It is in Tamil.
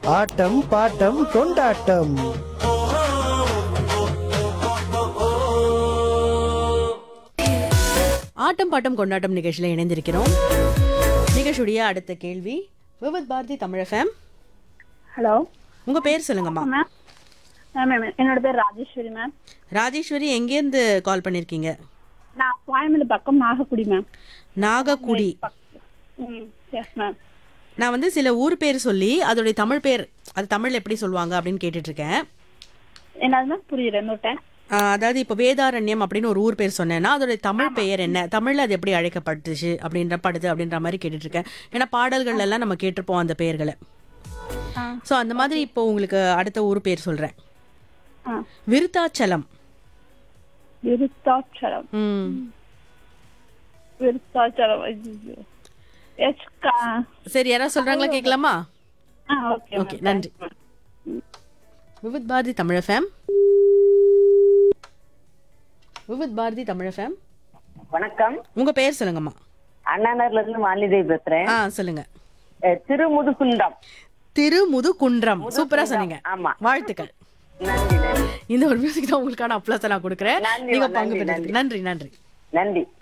ஆட்டம் பாட்டம் கொண்டாட்டம் ஆட்டம் பாட்டம் கொண்டாட்டம் நிகழ்ச்சியில் இணைந்திருக்கிறோம் நிகழ்ச்சியுடைய அடுத்த கேள்வி விவத் பாரதி தமிழ் எஃப்எம் ஹலோ உங்க பேர் சொல்லுங்கம்மா மேம் மேம் என்னோட பேர் ராஜேஸ்வரி மேம் ராஜேஸ்வரி எங்கேருந்து கால் பண்ணிருக்கீங்க நான் கோயம்புத்தூர் பக்கம் நாகக்குடி மேம் நாகக்குடி ம் எஸ் மேம் நான் வந்து சில ஊர் பேர் சொல்லி அதோடைய தமிழ் பேர் அது தமிழ்ல எப்படி சொல்லுவாங்க அப்படின்னு கேட்டுட்டு இருக்கேன் என்னது மேம் புரியல இன்னொரு டைம் ஆஹ் அதாவது இப்போ வேதாரண்யம் அப்படின்னு ஒரு ஊர் பேர் சொன்னேன்னா அதோட தமிழ் பெயர் என்ன தமிழ்ல அது எப்படி அழைக்கப்பட்டுச்சு அப்படின்ற படுது அப்படின்ற மாதிரி கேட்டுட்டு இருக்கேன் ஏன்னா பாடல்கள் எல்லாம் நம்ம கேட்டிருப்போம் அந்த பெயர்களை ஆ. ஸோ அந்த மாதிரி இப்போ உங்களுக்கு அடுத்த ஊர் பேர் சொல்றேன் ஆ விருத்தாச்சலம் விருத்தாச்சலம் ம் விருத்தாச்சலம் ஐயோ எஸ் கா சரி யாராவது சொல்றாங்களா கேட்கலாமா ஆ ஓகே ஓகே நன்றி விவித் பாரதி தமிழ் ஃபேம் விவித் பாரதி தமிழ் ஃபேம் வணக்கம் உங்க பெயர் சொல்லுங்கம்மா அண்ணாநகர்ல இருந்து மாலிதேவி பேசுறேன் ஆ சொல்லுங்க அஹ் திருமுதுகுண்டம் திருமுதுகுன்றம் சூப்பரா சொன்னீங்க ஆமா. வாழ்த்துக்கள் நன்றி நன்றி இந்த ஒரு மியூசிக் தான் உங்களுக்கான அப்ளாஸ் நான் கொடுக்குறேன் நன்றி, நீங்க நன்றி, பங்கு பெற்றதுக்கு நன்றி நன்றி நன்றி